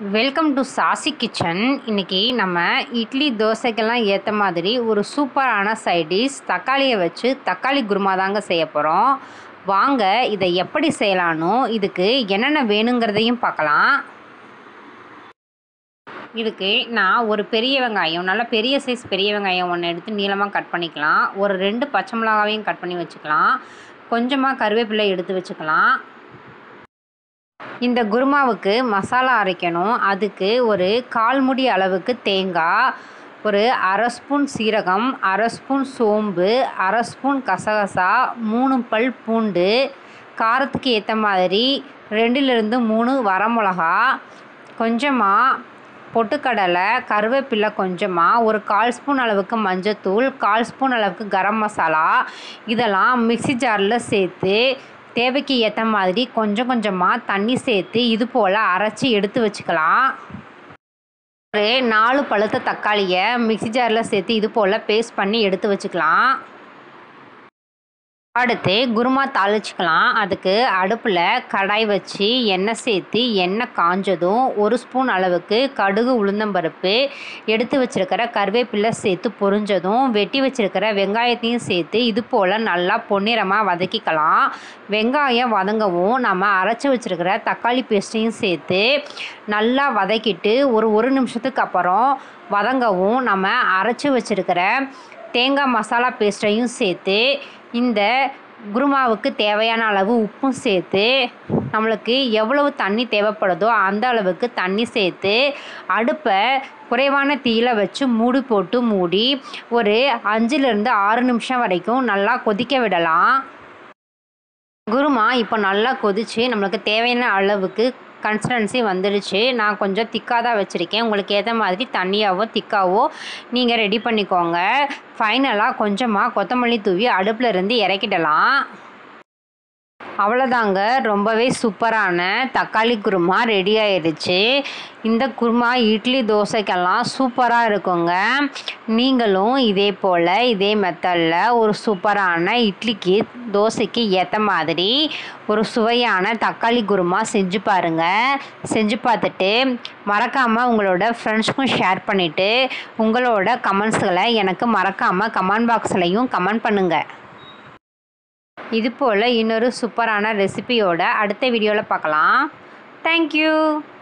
welcome to sassy kitchen இன்னைக்கு நம்ம இட்லி தோசைக்கெல்லாம் ஏற்ற மாதிரி ஒரு சூப்பரான சைடிஷ் தக்காளியை வச்சு தக்காளி குருமா தாங்க செய்ய போகிறோம் வாங்க இதை எப்படி செய்யலானோ இதுக்கு என்னென்ன வேணுங்கிறதையும் பார்க்கலாம் இதுக்கு நான் ஒரு பெரிய வெங்காயம் நல்லா பெரிய சைஸ் பெரிய வெங்காயம் ஒன்று எடுத்து நீளமாக கட் பண்ணிக்கலாம் ஒரு ரெண்டு பச்சை மிளகாவையும் கட் பண்ணி வச்சுக்கலாம் கொஞ்சமாக கருவேப்பிலை எடுத்து வச்சுக்கலாம் இந்த குருமாவுக்கு மசாலா அரைக்கணும் அதுக்கு ஒரு கால் முடி அளவுக்கு தேங்காய் ஒரு அரை ஸ்பூன் சீரகம் அரை ஸ்பூன் சோம்பு அரை ஸ்பூன் கசகசா மூணு பல் பூண்டு காரத்துக்கு ஏற்ற மாதிரி ரெண்டுலேருந்து மூணு வரமிளகா கொஞ்சமாக பொட்டுக்கடலை கருவேப்பிலை கொஞ்சமாக ஒரு கால் ஸ்பூன் அளவுக்கு மஞ்சத்தூள் கால் ஸ்பூன் அளவுக்கு கரம் மசாலா இதெல்லாம் மிக்சி ஜாரில் சேர்த்து தேவைக்கு ஏற்ற மாதிரி கொஞ்சம் கொஞ்சமாக தண்ணி சேர்த்து இது போல் அரைச்சி எடுத்து வச்சுக்கலாம் ஒரு நாலு பழுத்த தக்காளியை மிக்சி ஜாரில் சேர்த்து இது போல் பேஸ்ட் பண்ணி எடுத்து வச்சுக்கலாம் அடுத்து குருமா தாளிச்சிக்கலாம் அதுக்கு அடுப்பில் கடாய் வச்சு எண்ணெய் சேர்த்து எண்ணெய் காஞ்சதும் ஒரு ஸ்பூன் அளவுக்கு கடுகு உளுந்தம்பருப்பு எடுத்து வச்சுருக்கிற கருவேப்பிலை சேர்த்து பொரிஞ்சதும் வெட்டி வச்சுருக்கிற வெங்காயத்தையும் சேர்த்து இது போல் நல்லா பொன்னிறமாக வதக்கிக்கலாம் வெங்காயம் வதங்கவும் நம்ம அரைச்சி வச்சுருக்கிற தக்காளி பேஸ்ட்டையும் சேர்த்து நல்லா வதக்கிட்டு ஒரு ஒரு நிமிஷத்துக்கு அப்புறம் வதங்கவும் நம்ம அரைச்சி வச்சுருக்கிற தேங்காய் மசாலா பேஸ்ட்டையும் சேர்த்து இந்த குருமாவுக்கு தேவையான அளவு உப்பும் சேர்த்து நம்மளுக்கு எவ்வளவு தண்ணி தேவைப்படுதோ அந்த அளவுக்கு தண்ணி சேர்த்து அடுப்பை குறைவான தீயில வச்சு மூடி போட்டு மூடி ஒரு அஞ்சுலேருந்து ஆறு நிமிஷம் வரைக்கும் நல்லா கொதிக்க விடலாம் குருமா இப்போ நல்லா கொதிச்சு நம்மளுக்கு தேவையான அளவுக்கு கன்சிஸ்டன்சி வந்துடுச்சு நான் கொஞ்சம் திக்காக தான் வச்சுருக்கேன் உங்களுக்கு ஏற்ற மாதிரி தண்ணியாவோ திக்காவோ நீங்கள் ரெடி பண்ணிக்கோங்க ஃபைனலாக கொஞ்சமாக கொத்தமல்லி தூவி அடுப்பில் இருந்து இறக்கிடலாம் அவ்வளோதாங்க ரொம்பவே சூப்பரான தக்காளி குருமா ரெடி ஆயிடுச்சு இந்த குருமா இட்லி தோசைக்கெல்லாம் சூப்பராக இருக்குங்க நீங்களும் இதே போல் இதே மெத்தடில் ஒரு சூப்பரான இட்லிக்கு தோசைக்கு ஏற்ற மாதிரி ஒரு சுவையான தக்காளி குருமா செஞ்சு பாருங்கள் செஞ்சு பார்த்துட்டு மறக்காமல் உங்களோட ஃப்ரெண்ட்ஸ்க்கும் ஷேர் பண்ணிவிட்டு உங்களோட கமெண்ட்ஸ்களை எனக்கு மறக்காமல் கமெண்ட் பாக்ஸ்லையும் கமெண்ட் பண்ணுங்கள் இது போல் இன்னொரு சூப்பரான ரெசிபியோட அடுத்த வீடியோவில் பார்க்கலாம் தேங்க்யூ